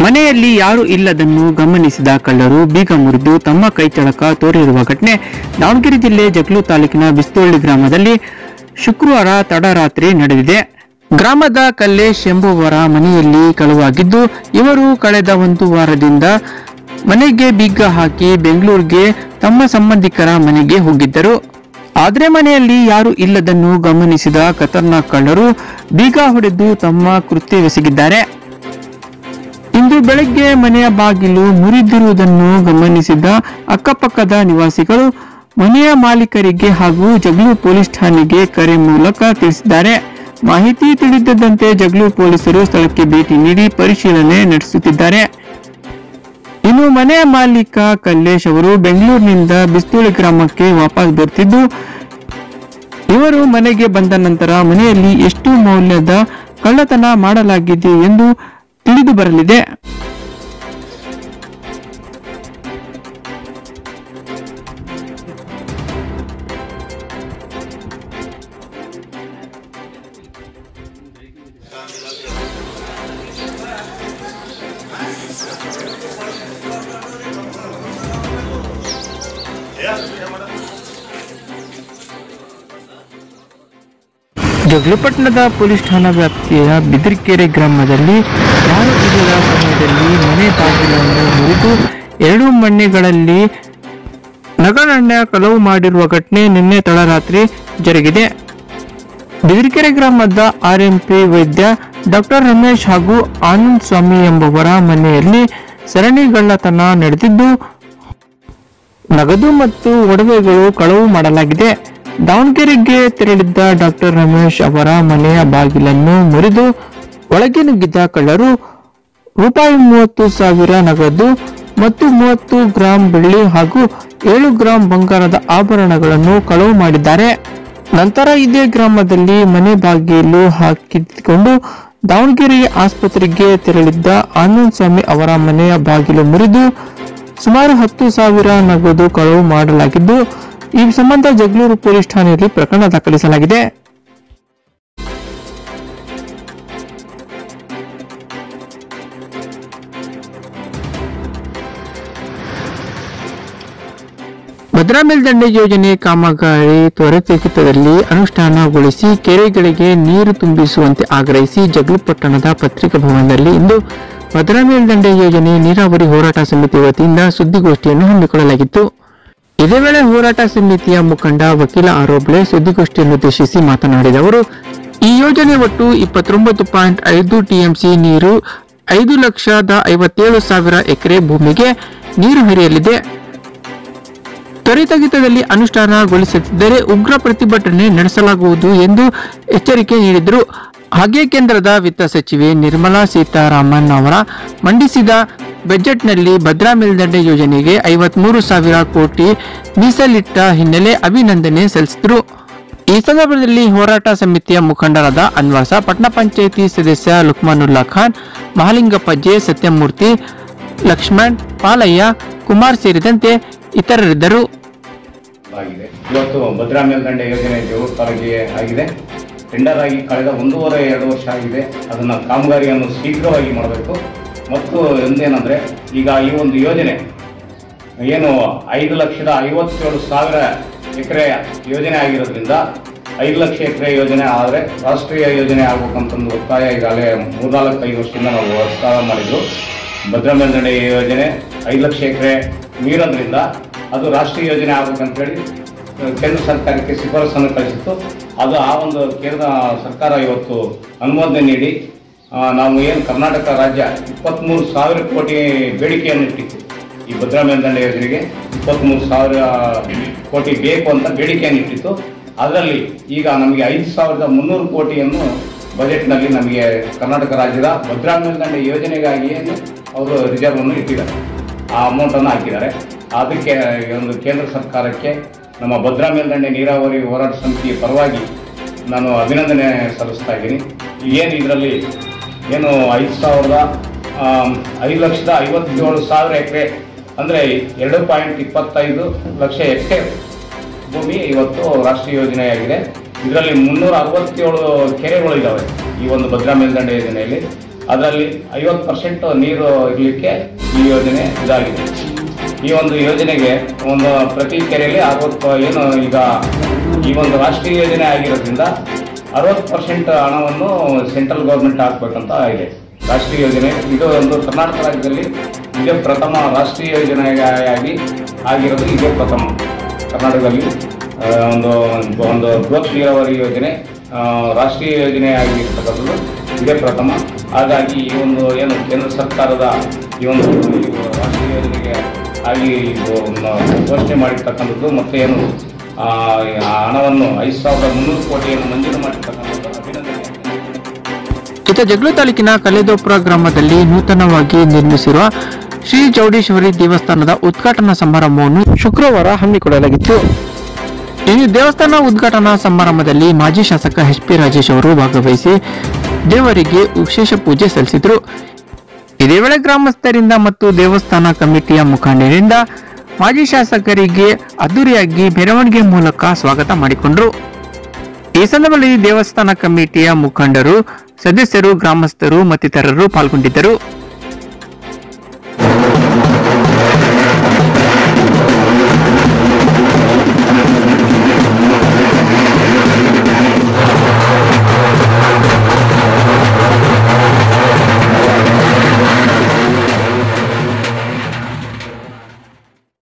ಮನೆಯಲ್ಲಿ ಯಾರು ಇಲ್ಲದನ್ನು ಗಮನಿಸಿದ ಕಳ್ಳರು ಬೀಗ ಮುರಿದು ತಮ್ಮ ಕೈಚಳಕ ತೋರಿರುವ ಘಟನೆ ದಾವಣಗೆರೆ ಜಿಲ್ಲೆ ಜಗಳೂರು ತಾಲೂಕಿನ ಬಿಸ್ತೋಳ್ಳಿ ಗ್ರಾಮದಲ್ಲಿ ಶುಕ್ರವಾರ ತಡರಾತ್ರಿ ನಡೆದಿದೆ ಗ್ರಾಮದ ಕಲ್ಲೇಶ್ ಎಂಬುವರ ಮನೆಯಲ್ಲಿ ಕಳುವಾಗಿದ್ದು ಇವರು ಕಳೆದ ಒಂದು ವಾರದಿಂದ ಮನೆಗೆ ಬೀಗ ಹಾಕಿ ಬೆಂಗಳೂರಿಗೆ ತಮ್ಮ ಸಂಬಂಧಿಕರ ಮನೆಗೆ ಹೋಗಿದ್ದರು ಆದ್ರೆ ಮನೆಯಲ್ಲಿ ಯಾರು ಇಲ್ಲದನ್ನು ಗಮನಿಸಿದ ಖತರ್ನಾಕ್ ಕಳ್ಳರು ಬೀಗ ಹೊಡೆದು ತಮ್ಮ ಕೃತ್ಯವೆಸಗಿದ್ದಾರೆ ಇಂದು ಬೆಳಗ್ಗೆ ಮನೆಯ ಬಾಗಿಲು ಮುರಿದಿರುವುದನ್ನು ಗಮನಿಸಿದ ಅಕ್ಕಪಕ್ಕದ ನಿವಾಸಿಗಳು ಮನೆಯ ಮಾಲೀಕರಿಗೆ ಹಾಗೂ ಜಗಳೂರು ಪೊಲೀಸ್ ಠಾಣೆಗೆ ಕರೆ ಮೂಲಕ ತಿಳಿಸಿದ್ದಾರೆ ಮಾಹಿತಿ ತಿಳಿದಿದ್ದಂತೆ ಜಗಳೂರು ಪೊಲೀಸರು ಸ್ಥಳಕ್ಕೆ ಭೇಟಿ ನೀಡಿ ಪರಿಶೀಲನೆ ನಡೆಸುತ್ತಿದ್ದಾರೆ ಇನ್ನು ಮನೆಯ ಮಾಲೀಕ ಕಲ್ಲೇಶ್ ಅವರು ಬೆಂಗಳೂರಿನಿಂದ ಬಿಸ್ತೂಳಿ ಗ್ರಾಮಕ್ಕೆ ವಾಪಸ್ ಬರ್ತಿದ್ದು ಇವರು ಮನೆಗೆ ಬಂದ ನಂತರ ಮನೆಯಲ್ಲಿ ಎಷ್ಟು ಮೌಲ್ಯದ ಕಳ್ಳತನ ಮಾಡಲಾಗಿದೆ ಎಂದು ತಿಳಿದು ಬರಲಿದೆ ಜಗಳಪಟ್ಟಣದ ಪೊಲೀಸ್ ಠಾಣಾ ವ್ಯಾಪ್ತಿಯ ಬಿದಿರ್ಕೆರೆ ಗ್ರಾಮದಲ್ಲಿ ಯಾರು ಇಲ್ಲದ ಸಮಯದಲ್ಲಿ ಮನೆ ಬಾಗಿಲನ್ನು ಮುರಿದು ಎರಡು ಮನೆಗಳಲ್ಲಿ ನಗರಣ್ಯ ಕಳವು ಮಾಡಿರುವ ಘಟನೆ ನಿನ್ನೆ ತಡರಾತ್ರಿ ಜರುಗಿದೆ ಬಿದಿರ್ಕೆರೆ ಗ್ರಾಮದ ಆರ್ಎಂಪಿ ವೈದ್ಯ ಡಾಕ್ಟರ್ ರಮೇಶ್ ಹಾಗೂ ಆನಂದ್ ಸ್ವಾಮಿ ಎಂಬುವರ ಮನೆಯಲ್ಲಿ ಸರಣಿಗಳ್ಳತನ ನಡೆದಿದ್ದು ನಗದು ಮತ್ತು ಒಡವೆಗಳು ಕಳವು ಮಾಡಲಾಗಿದೆ ದಾವಣಗೆರೆಗೆ ತೆರಳಿದ್ದ ಡಾಕ್ಟರ್ ರಮೇಶ್ ಅವರ ಮನೆಯ ಬಾಗಿಲನ್ನು ಮುರಿದು ಒಳಗೆ ನುಗ್ಗಿದ್ದ ಕಳ್ಳರು ರೂಪಾಯಿ ಮೂವತ್ತು ಸಾವಿರ ನಗದು ಮತ್ತು ಮೂವತ್ತು ಗ್ರಾಂ ಬೆಳ್ಳಿ ಹಾಗೂ ಏಳು ಗ್ರಾಂ ಬಂಗಾರದ ಆಭರಣಗಳನ್ನು ಕಳವು ಮಾಡಿದ್ದಾರೆ ನಂತರ ಇದೇ ಗ್ರಾಮದಲ್ಲಿ ಮನೆ ಬಾಗಿಲು ಹಾಕಿಕೊಂಡು ದಾವಣಗೆರೆ ಆಸ್ಪತ್ರೆಗೆ ತೆರಳಿದ್ದ ಆನಂದ್ ಸ್ವಾಮಿ ಅವರ ಮನೆಯ ಬಾಗಿಲು ಮುರಿದು ಸುಮಾರು ಹತ್ತು ಸಾವಿರ ನಗದು ಕಳವು ಮಾಡಲಾಗಿದ್ದು ಈ ಸಂಬಂಧ ಜಗಳೂರು ಪೊಲೀಸ್ ಠಾಣೆಯಲ್ಲಿ ಪ್ರಕರಣ ದಾಖಲಿಸಲಾಗಿದೆ ಭದ್ರಾ ಮೇಲ್ದಂಡೆ ಯೋಜನೆ ಕಾಮಗಾರಿ ತ್ವರಿತಗತಿಯಲ್ಲಿ ಅನುಷ್ಠಾನಗೊಳಿಸಿ ಕೆರೆಗಳಿಗೆ ನೀರು ತುಂಬಿಸುವಂತೆ ಆಗ್ರಹಿಸಿ ಜಗಳಪಟ್ಟಣದ ಪತ್ರಿಕಾ ಭವನದಲ್ಲಿ ಇಂದು ಭದ್ರಾ ಮೇಲ್ದಂಡೆ ಯೋಜನೆ ನೀರಾವರಿ ಹೋರಾಟ ಸಮಿತಿ ವತಿಯಿಂದ ಸುದ್ದಿಗೋಷ್ಠಿಯನ್ನು ಹಮ್ಮಿಕೊಳ್ಳಲಾಗಿತ್ತು ಇದೇ ವೇಳೆ ಹೋರಾಟ ಸಮಿತಿಯ ಮುಖಂಡ ವಕೀಲ ಆರೋಬ್ಳೆ ಸುದ್ದಿಗೋಷ್ಠಿಯನ್ನು ಉದ್ದೇಶಿಸಿ ಮಾತನಾಡಿದ ಅವರು ಈ ಯೋಜನೆ ಒಟ್ಟು ಇಪ್ಪತ್ತೊಂಬತ್ತು ಪಾಯಿಂಟ್ ಐದು ಟಿಎಂಸಿ ನೀರು ಐದು ಲಕ್ಷದ ಐವತ್ತೇಳು ಸಾವಿರ ಎಕರೆ ಭೂಮಿಗೆ ನೀರು ಹರಿಯಲಿದೆ ತ್ವರಿತಗತಿಯಲ್ಲಿ ಅನುಷ್ಠಾನಗೊಳಿಸದಿದ್ದರೆ ಉಗ್ರ ಪ್ರತಿಭಟನೆ ನಡೆಸಲಾಗುವುದು ಎಂದು ಎಚ್ಚರಿಕೆ ನೀಡಿದರು ಹಾಗೆ ಕೇಂದ್ರದ ವಿತ್ತ ಸಚಿವೆ ನಿರ್ಮಲಾ ಸೀತಾರಾಮನ್ ಅವರ ಮಂಡಿಸಿದ ಬಜೆಟ್ನಲ್ಲಿ ಭದ್ರಾ ಮೇಲ್ದಂಡೆ ಯೋಜನೆಗೆ ಐವತ್ಮೂರು ಸಾವಿರ ಕೋಟಿ ಮೀಸಲಿಟ್ಟ ಹಿನ್ನೆಲೆ ಅಭಿನಂದನೆ ಸಲ್ಲಿಸಿದರು ಈ ಸಂದರ್ಭದಲ್ಲಿ ಹೋರಾಟ ಸಮಿತಿಯ ಮುಖಂಡರಾದ ಅನ್ವಾಸ ಪಟ್ಟಣ ಪಂಚಾಯಿತಿ ಸದಸ್ಯ ಲುಕ್ಮಾನುಲ್ಲಾ ಖಾನ್ ಮಹಾಲಿಂಗಪ್ಪ ಜೆ ಸತ್ಯಮೂರ್ತಿ ಲಕ್ಷ್ಮಣ್ ಪಾಲಯ್ಯ ಕುಮಾರ್ ಸೇರಿದಂತೆ ಇತರರಿದ್ದರು ಆಗಿದೆ ಇವತ್ತು ಭದ್ರಾ ಮೇಲ್ದಂಡೆ ಯೋಜನೆ ಜಗಳೂರು ತಾಲೂಕಿಗೆ ಆಗಿದೆ ಟೆಂಡರ್ ಆಗಿ ಕಳೆದ ಒಂದೂವರೆ ಎರಡು ವರ್ಷ ಆಗಿದೆ ಅದನ್ನು ಕಾಮಗಾರಿಯನ್ನು ಶೀಘ್ರವಾಗಿ ಮಾಡಬೇಕು ಮತ್ತು ಒಂದೇನೆಂದರೆ ಈಗ ಈ ಒಂದು ಯೋಜನೆ ಏನು ಐದು ಲಕ್ಷದ ಐವತ್ತೇಳು ಸಾವಿರ ಎಕರೆ ಯೋಜನೆ ಆಗಿರೋದ್ರಿಂದ ಐದು ಲಕ್ಷ ಎಕರೆ ಯೋಜನೆ ಆದರೆ ರಾಷ್ಟ್ರೀಯ ಯೋಜನೆ ಆಗ್ಬೇಕಂತಂದು ಒತ್ತಾಯ ಈಗಾಗಲೇ ಮೂರ್ನಾಲ್ಕು ಐದು ವರ್ಷದಿಂದ ನಾವು ಒತ್ತಾಯ ಮಾಡಿದ್ದು ಭದ್ರಾ ಮೇಲ್ದಂಡೆ ಯೋಜನೆ ಐದು ಲಕ್ಷ ಎಕರೆ ನೀರೋದ್ರಿಂದ ಅದು ರಾಷ್ಟ್ರೀಯ ಯೋಜನೆ ಆಗ್ಬೇಕಂತೇಳಿ ಕೇಂದ್ರ ಸರ್ಕಾರಕ್ಕೆ ಶಿಫಾರಸನ್ನು ಕಳಿಸಿತ್ತು ಅದು ಆ ಒಂದು ಕೇಂದ್ರ ಸರ್ಕಾರ ಇವತ್ತು ಅನುಮೋದನೆ ನೀಡಿ ಆ, ನಾವು ಏನು ಕರ್ನಾಟಕ ರಾಜ್ಯ ಇಪ್ಪತ್ತ್ಮೂರು ಸಾವಿರ ಕೋಟಿ ಬೇಡಿಕೆಯನ್ನು ಇಟ್ಟಿತ್ತು ಈ ಭದ್ರಾ ಮೇಲ್ದಂಡೆ ಯೋಜನೆಗೆ ಇಪ್ಪತ್ತ್ಮೂರು ಸಾವಿರ ಕೋಟಿ ಬೇಕು ಅಂತ ಬೇಡಿಕೆಯನ್ನು ಇಟ್ಟಿತ್ತು ಅದರಲ್ಲಿ ಈಗ ನಮಗೆ ಐದು ಸಾವಿರದ ಮುನ್ನೂರು ಕೋಟಿಯನ್ನು ಬಜೆಟ್ನಲ್ಲಿ ನಮಗೆ ಕರ್ನಾಟಕ ರಾಜ್ಯದ ಭದ್ರಾ ಮೇಲ್ದಂಡೆ ಯೋಜನೆಗಾಗಿಯೇ ಅವರು ರಿಸರ್ವನ್ನು ಇಟ್ಟಿದ್ದಾರೆ ಆ ಅಮೌಂಟನ್ನು ಹಾಕಿದ್ದಾರೆ ಅದಕ್ಕೆ ಒಂದು ಕೇಂದ್ರ ಸರ್ಕಾರಕ್ಕೆ ನಮ್ಮ ಭದ್ರಾ ಮೇಲ್ದಂಡೆ ನೀರಾವರಿ ಹೋರಾಟ ಸಮಿತಿಯ ಪರವಾಗಿ ನಾನು ಅಭಿನಂದನೆ ಸಲ್ಲಿಸ್ತಾ ಇದ್ದೀನಿ ಏನು ಇದರಲ್ಲಿ ಏನು ಐದು ಸಾವಿರದ ಆಮ್, ಐದು ಲಕ್ಷದ ಐವತ್ತೇಳು ಸಾವಿರ ಎಕರೆ ಅಂದರೆ ಎರಡು ಪಾಯಿಂಟ್ ಇಪ್ಪತ್ತೈದು ಲಕ್ಷ ಎಕರೆ ಭೂಮಿ ಇವತ್ತು ರಾಷ್ಟ್ರೀಯ ಯೋಜನೆಯಾಗಿದೆ ಇದರಲ್ಲಿ ಮುನ್ನೂರ ಅರವತ್ತೇಳು ಕೆರೆಗಳು ಇದ್ದಾವೆ ಈ ಒಂದು ಭದ್ರಾ ಮೇಲ್ದಂಡೆ ಯೋಜನೆಯಲ್ಲಿ ಅದರಲ್ಲಿ ಐವತ್ತು ಪರ್ಸೆಂಟ್ ನೀರು ಇರಲಿಕ್ಕೆ ಈ ಯೋಜನೆ ಇದಾಗಿದೆ ಈ ಒಂದು ಯೋಜನೆಗೆ ಒಂದು ಪ್ರತಿ ಕೆರೆಯಲ್ಲಿ ಅರವತ್ತು ಏನು ಈಗ ಈ ಒಂದು ರಾಷ್ಟ್ರೀಯ ಯೋಜನೆ ಆಗಿರೋದ್ರಿಂದ ಅರವತ್ತು ಪರ್ಸೆಂಟ್ ಹಣವನ್ನು ಸೆಂಟ್ರಲ್ ಗೌರ್ಮೆಂಟ್ ಹಾಕ್ಬೇಕಂತ ಇದೆ ರಾಷ್ಟ್ರೀಯ ಯೋಜನೆ ಇದು ಒಂದು ಕರ್ನಾಟಕ ರಾಜ್ಯದಲ್ಲಿ ಇದೇ ಪ್ರಥಮ ರಾಷ್ಟ್ರೀಯ ಯೋಜನೆಯಾಗಿ ಆಗಿರೋದು ಇದೇ ಪ್ರಥಮ ಕರ್ನಾಟಕದಲ್ಲಿ ಆ, ಒಂದು ಒಂದು ಬೃಹತ್ ನೀರಾವರಿ ಯೋಜನೆ ಆ, ರಾಷ್ಟ್ರೀಯ ಯೋಜನೆ ಆಗಿರ್ತಕ್ಕಂಥದ್ದು ಇದೇ ಪ್ರಥಮ ಹಾಗಾಗಿ ಈ ಒಂದು ಏನು ಕೇಂದ್ರ ಸರ್ಕಾರದ ಈ ಒಂದು ಈ ರಾಷ್ಟ್ರೀಯ ಯೋಜನೆಗೆ ಆಗಿ ಇದು ಒಂದು ಘೋಷಣೆ ಮಾಡಿರ್ತಕ್ಕಂಥದ್ದು ಮತ್ತೆ ಏನು ಆ, ಆ ಹಣವನ್ನು ಐದು ಸಾವಿರದ ಮುನ್ನೂರು ಕೋಟಿಯನ್ನು ಮಂಜೂರು ಮಾಡಿರ್ತಕ್ಕಂಥದ್ದು ಅಭಿನಂದನೆ ಇತ ಜಗಳು ತಾಲೂಕಿನ ಕಲೆದೋಪುರ ಗ್ರಾಮದಲ್ಲಿ ನೂತನವಾಗಿ ನಿರ್ಮಿಸಿರುವ ಶ್ರೀ ಚೌಡೇಶ್ವರಿ ದೇವಸ್ಥಾನದ ಉದ್ಘಾಟನಾ ಸಮಾರಂಭವನ್ನು ಶುಕ್ರವಾರ ಹಮ್ಮಿಕೊಳ್ಳಲಾಗಿತ್ತು ಈ ದೇವಸ್ಥಾನ ಉದ್ಘಾಟನಾ ಸಮಾರಂಭದಲ್ಲಿ ಮಾಜಿ ಶಾಸಕ ಎಚ್ ಪಿ ರಾಜೇಶ್ ಅವರು ಭಾಗವಹಿಸಿ ದೇವರಿಗೆ ವಿಶೇಷ ಪೂಜೆ ಸಲ್ಲಿಸಿದರು ಇದೇ ವೇಳೆ ಗ್ರಾಮಸ್ಥರಿಂದ ಮತ್ತು ದೇವಸ್ಥಾನ ಕಮಿಟಿಯ ಮುಖಂಡರಿಂದ ಮಾಜಿ ಶಾಸಕರಿಗೆ ಅದ್ದೂರಿಯಾಗಿ ಮೆರವಣಿಗೆ ಮೂಲಕ ಸ್ವಾಗತ ಮಾಡಿಕೊಂಡರು ಈ ಸಂದರ್ಭದಲ್ಲಿ ದೇವಸ್ಥಾನ ಕಮಿಟಿಯ ಮುಖಂಡರು ಸದಸ್ಯರು ಗ್ರಾಮಸ್ಥರು ಮತ್ತಿತರರು ಪಾಲ್ಗೊಂಡಿದ್ದರು